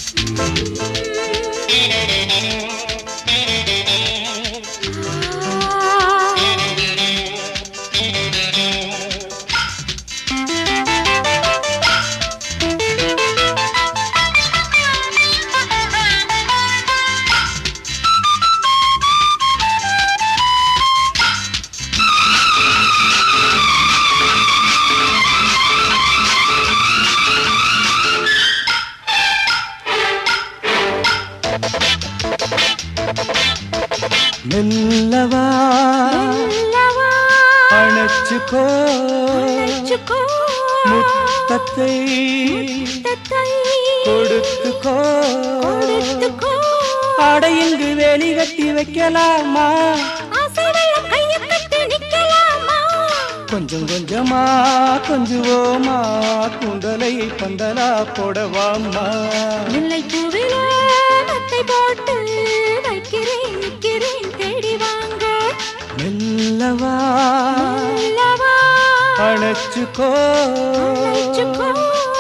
மெல்லவா அல்லவா அணைச்சுக்கோ அழைச்சுக்கோ முத்தத்தை முத்தத்தை கொடுத்துக்கோ கொடுத்துக்கோ அடையிங்கு வேலி கட்டி வைக்கலாமா ஆசை வெள்ளம் கையை கட்டி நிக்கலாமா கொஞ்சம் கொஞ்சமா கொஞ்சுவோமா குண்டலை பந்தலா போடவாமா முல்லை பூவிலே மத்தை போட்டு வைக்கிறேன் நிக்கிறேன் தேடி வாங்க மெல்லவா அல்லவா அணைச்சுக்கோ அழைச்சுக்கோ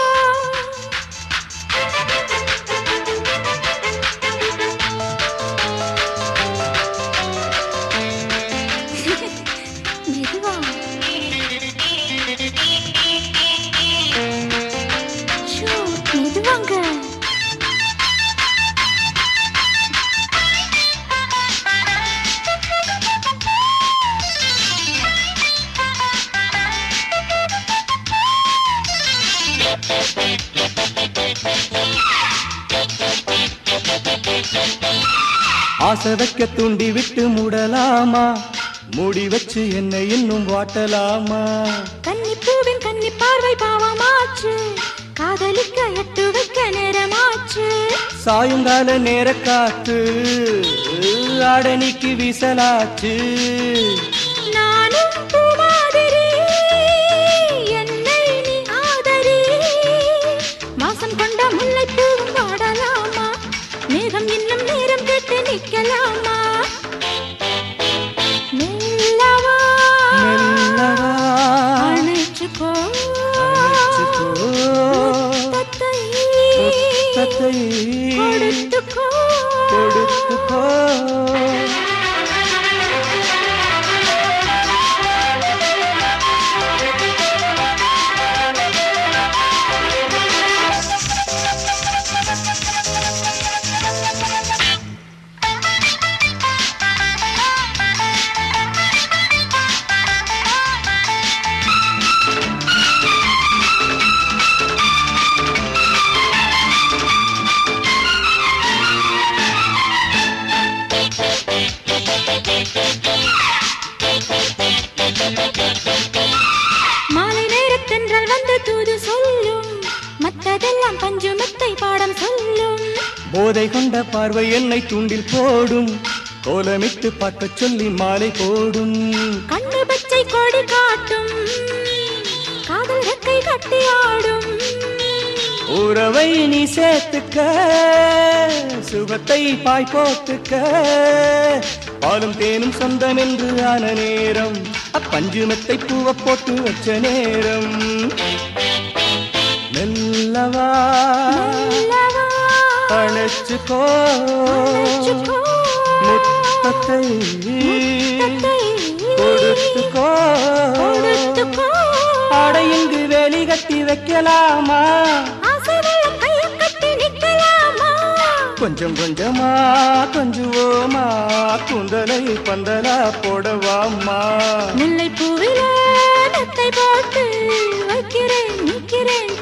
மெதுவா ஷோ, மெதுவாங்க ஆசை வைக்க தூண்டி விட்டு மூடலாமா மூடி வச்சு என்னை இன்னும் வாட்டலாமா கன்னி பூவின் கன்னி பார்வை பாவமாச்சு காதலிக்க எட்டு வைக்க நேரமாச்சு சாயங்கால நேர காத்து ஆடனிக்கு வீசலாச்சு நானும் பூமாதிரி என்னை நீ ஆதரி வாசம் கொண்ட முல்லை பூவும் பாடலாமா மேகம் இன்னும் நேரம் கேட்டு நிக்கலாமா மெல்லவா மெல்லவா அணைச்சுக்கோ அணைச்சுக்கோ. முத்தத்தை முத்தத்தை கொடுத்துக்கோ கொடுத்துக்கோ மாலை நேரத்தென்றல் வந்து தூது சொல்லும் மத்ததெல்லாம் பஞ்சு மெத்தை பாடம் சொல்லும் போதை கொண்ட பார்வை என்னை தூண்டில் போடும் கோலமிட்டு பார்க்கச் சொல்லி மாலை போடும் கண்ணு பச்சை கொடி காட்டும் காதல் ரெக்கை கட்டி ஆடும் உறவை நீ சேர்த்துக்க சுகத்தை பாய் போத்துக்க பாலும் தேனும் சொந்தம் என்று ஆன நேரம் அப்பஞ்சு மெத்தை பூவ போட்டு வச்ச நேரம் மெல்லவா அல்லவா, அணைச்சுக்கோ அணைச்சுக்கோ, முத்தத்தை முத்தத்தை கொடுத்துக்கோ கொடுத்துக்கோ. அடையுங்கு வேலி கட்டி வைக்கலாமா ஆசை வெள்ளம் கையை கட்டி நிக்கலாமா கொஞ்சம் கொஞ்சமா கொஞ்சுவோமா குந்தலை பந்தலா போடவாமா முல்லை பூவிலே மெத்தை போட்டு வைக்கிறேன் நிக்கிறேன்